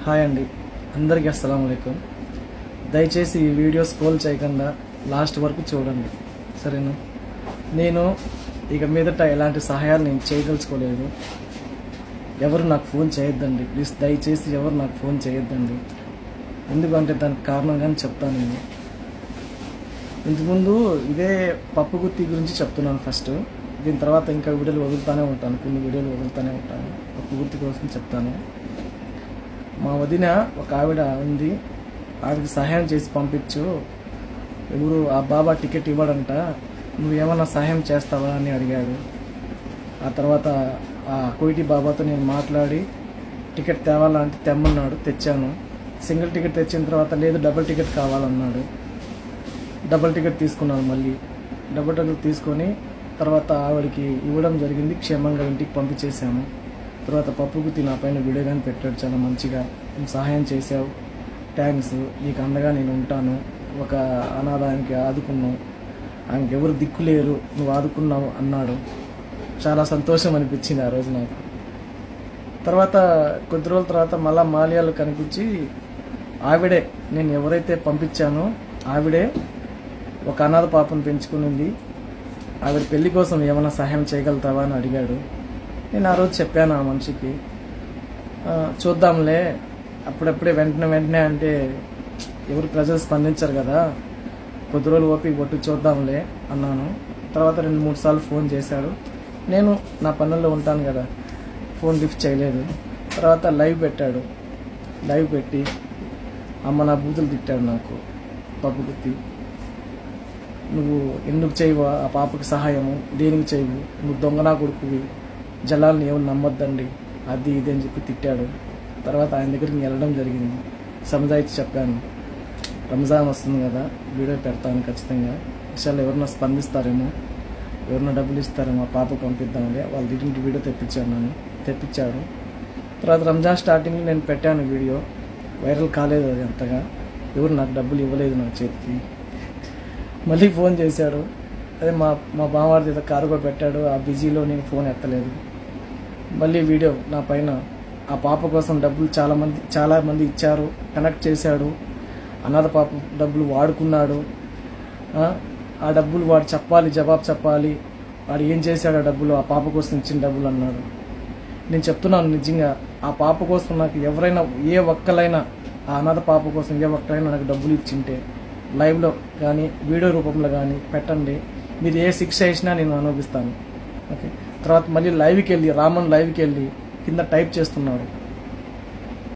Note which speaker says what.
Speaker 1: hi అండి అందరికీ అస్సలం అయికం దయచేసి ఈ వీడియో స్క్రోల్ చేయకుండా లాస్ట్ వరకు చూడండి సరేనా నేను ఇక మీదట ఎలాంటి సహాయాలు నేను చేయదలుచుకోలేదు ఎవరు నాకు ఫోన్ చేయొద్దండి ప్లీజ్ దయచేసి ఎవరు నాకు ఫోన్ చేయొద్దండి ఎందుకంటే దానికి కారణం కానీ చెప్తాను నేను ఇంతకుముందు ఇదే పప్పు గుత్తి గురించి చెప్తున్నాను ఫస్ట్ దీని తర్వాత ఇంకా వీడియోలు వదులుతూనే ఉంటాను కొన్ని వీడియోలు వదులుతూనే ఉంటాను పప్పు గుత్తి కోసం చెప్తాను మా వదిన ఒక ఆవిడ ఉంది ఆవిడకి సహాయం చేసి పంపించు ఎవరు ఆ బాబా టికెట్ ఇవ్వడంట నువ్వేమన్నా సహాయం చేస్తావా అని అడిగాడు ఆ తర్వాత ఆ కోయిటి బాబాతో నేను మాట్లాడి టికెట్ తేవాలంటే తెమ్మన్నాడు తెచ్చాను సింగిల్ టికెట్ తెచ్చిన తర్వాత లేదు డబుల్ టికెట్ కావాలన్నాడు డబుల్ టికెట్ తీసుకున్నాను మళ్ళీ డబుల్ టికెట్ తీసుకొని తర్వాత ఆవిడకి ఇవ్వడం జరిగింది క్షేమంగా ఇంటికి పంపించేసాము తర్వాత పప్పుకు నా పైన వీడియో కానీ పెట్టాడు చాలా మంచిగా నువ్వు సహాయం చేసావు థ్యాంక్స్ నీకు అండగా నేను ఉంటాను ఒక అనాథానికి ఆదుకున్నావు ఆయనకి ఎవరు దిక్కు లేరు నువ్వు ఆదుకున్నావు అన్నాడు చాలా సంతోషం అనిపించింది ఆ రోజు నాకు తర్వాత కొద్ది రోజుల తర్వాత మళ్ళా మాల్యాలు కనిపించి ఆవిడే నేను ఎవరైతే పంపించానో ఆవిడే ఒక అనాథ పాపను పెంచుకునింది ఆవిడ పెళ్లి కోసం ఏమైనా సహాయం చేయగలుగుతావా అని అడిగాడు నేను ఆ రోజు చెప్పాను ఆ మనిషికి "ఆ, చూద్దాంలే అప్పుడప్పుడే వెంటనే వెంటనే అంటే ఎవరు ప్రజలు స్పందించరు కదా కొద్ది రోజులు ఓపిక కొట్టు చూద్దాంలే అన్నాను తర్వాత రెండు మూడు సార్లు ఫోన్ చేశాడు నేను నా పనుల్లో ఉంటాను కదా ఫోన్ లిఫ్ట్ చేయలేదు తర్వాత లైవ్ పెట్టాడు లైవ్ పెట్టి అమ్మ నా బూతులు తిట్టాడు నాకు పప్పు గుత్తి నువ్వు ఎందుకు చేయవా ఆ పాపకి సహాయము దేనికి చేయవు నువ్వు దొంగనా కొడుకువి జలాల్ని ఎవరు నమ్మొద్దండి అది ఇది అని చెప్పి తిట్టాడు తర్వాత ఆయన దగ్గరికి నేను వెళ్ళడం జరిగింది సముదాయిచ్చి చెప్పాను రంజాన్ వస్తుంది కదా వీడియో పెడతాను ఖచ్చితంగా విషయాలు ఎవరన్నా స్పందిస్తారేమో ఎవరన్నా డబ్బులు ఇస్తారేమో ఆ పాపకు పంపిద్దాంలే వాళ్ళ దగ్గరికి వీడియో తెప్పించాను నన్ను తెప్పించాడు తర్వాత రంజాన్ స్టార్టింగ్లో నేను పెట్టాను వీడియో వైరల్ కాలేదు అది అంతగా ఎవరు నాకు డబ్బులు ఇవ్వలేదు నా చేతికి మళ్ళీ ఫోన్ చేశాడు అదే మా మా బావవారి ఏదో కారు కూడా పెట్టాడు ఆ బిజీలో నేను ఫోన్ ఎత్తలేదు మళ్ళీ వీడియో నా పైన ఆ పాప కోసం డబ్బులు చాలా మంది చాలా మంది ఇచ్చారు కనెక్ట్ చేశాడు అనాథ పాప డబ్బులు వాడుకున్నాడు ఆ, ఆ డబ్బులు వాడు చెప్పాలి జవాబు చెప్పాలి వాడు ఏం చేశాడు ఆ డబ్బులు ఆ పాప కోసం ఇచ్చిన డబ్బులు అన్నాడు నేను చెప్తున్నాను నిజంగా ఆ పాప కోసం నాకు ఎవరైనా ఏ ఒక్కలైనా ఆ అనాథ పాప కోసం ఏ ఒక్కరైనా నాకు డబ్బులు ఇచ్చింటే లైవ్లో కానీ వీడియో రూపంలో కానీ పెట్టండి మీరు ఏ శిక్ష వేసినా నేను అనుభవిస్తాను ఓకే తర్వాత మళ్ళీ లైవ్కి వెళ్ళి రామన్ లైవ్కి వెళ్ళి కింద టైప్ చేస్తున్నాడు